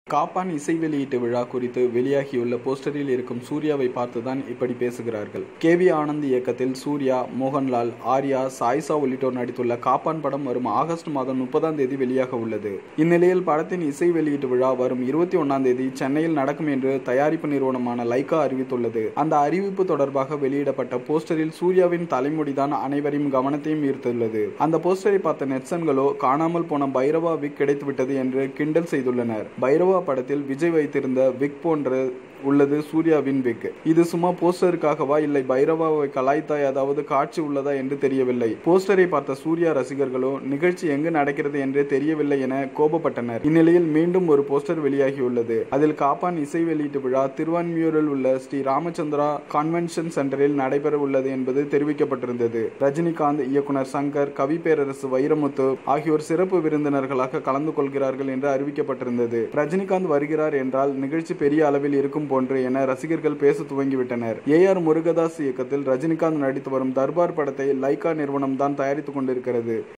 காப்பான் இசை வெளியீட்டு விழா குறித்து வெளியாகியுள்ள போஸ்டரில் இருக்கும் சூர்யாவை பார்த்துதான் இப்படி பேசுகிறார்கள் கே வி ஆனந்த் இயக்கத்தில் சூர்யா மோகன்லால் ஆர்யா சாய்சா உள்ளிட்டோர் நடித்துள்ள காப்பான் படம் வரும் ஆகஸ்ட் மாதம் முப்பதாம் தேதி வெளியாக உள்ளது இந்நிலையில் படத்தின் இசை வெளியீட்டு விழா வரும் இருபத்தி ஒன்னாம் தேதி சென்னையில் நடக்கும் என்று தயாரிப்பு நிறுவனமான லைகா அறிவித்துள்ளது அந்த அறிவிப்பு தொடர்பாக வெளியிடப்பட்ட போஸ்டரில் சூர்யாவின் தலைமுடிதான் அனைவரையும் கவனத்தையும் ஈர்த்துள்ளது அந்த போஸ்டரை பார்த்த நெட்சன்களோ காணாமல் போன பைரவா விக் கிடைத்துவிட்டது என்று கிண்டல் செய்துள்ளனர் பைரவா படத்தில் விஜய் வைத்திருந்த விக் போன்ற உள்ளது சூர்யாவின் விக் இது சும்மா போஸ்டருக்காகவா இல்லை பைரவாவை கலாய்த்தாய் அதாவது காட்சி உள்ளதா என்று தெரியவில்லை போஸ்டரை பார்த்த சூர்யா ரசிகர்களோ நிகழ்ச்சி எங்கு நடக்கிறது என்றே தெரியவில்லை என கோபப்பட்டனர் இந்நிலையில் மீண்டும் ஒரு போஸ்டர் வெளியாகியுள்ளது அதில் காப்பான் இசை வெளியீட்டு விழா திருவான்மியூரில் உள்ள ஸ்ரீ ராமச்சந்திரா கான்வென்ஷன் சென்டரில் நடைபெற உள்ளது என்பது தெரிவிக்கப்பட்டிருந்தது ரஜினிகாந்த் இயக்குனர் சங்கர் கவி பேரரசு வைரமுத்து ஆகியோர் சிறப்பு விருந்தினர்களாக கலந்து கொள்கிறார்கள் என்று அறிவிக்கப்பட்டிருந்தது ரஜினிகாந்த் வருகிறார் என்றால் நிகழ்ச்சி பெரிய அளவில் இருக்கும் போன்று என ரசிகர்கள் பேச துவங்கிவிட்டனர் ஏ ஆர் முருகதாஸ் இயக்கத்தில் ரஜினிகாந்த் நடித்து வரும் தர்பார் படத்தை லைகா நிறுவனம் தான் தயாரித்துக் கொண்டிருக்கிறது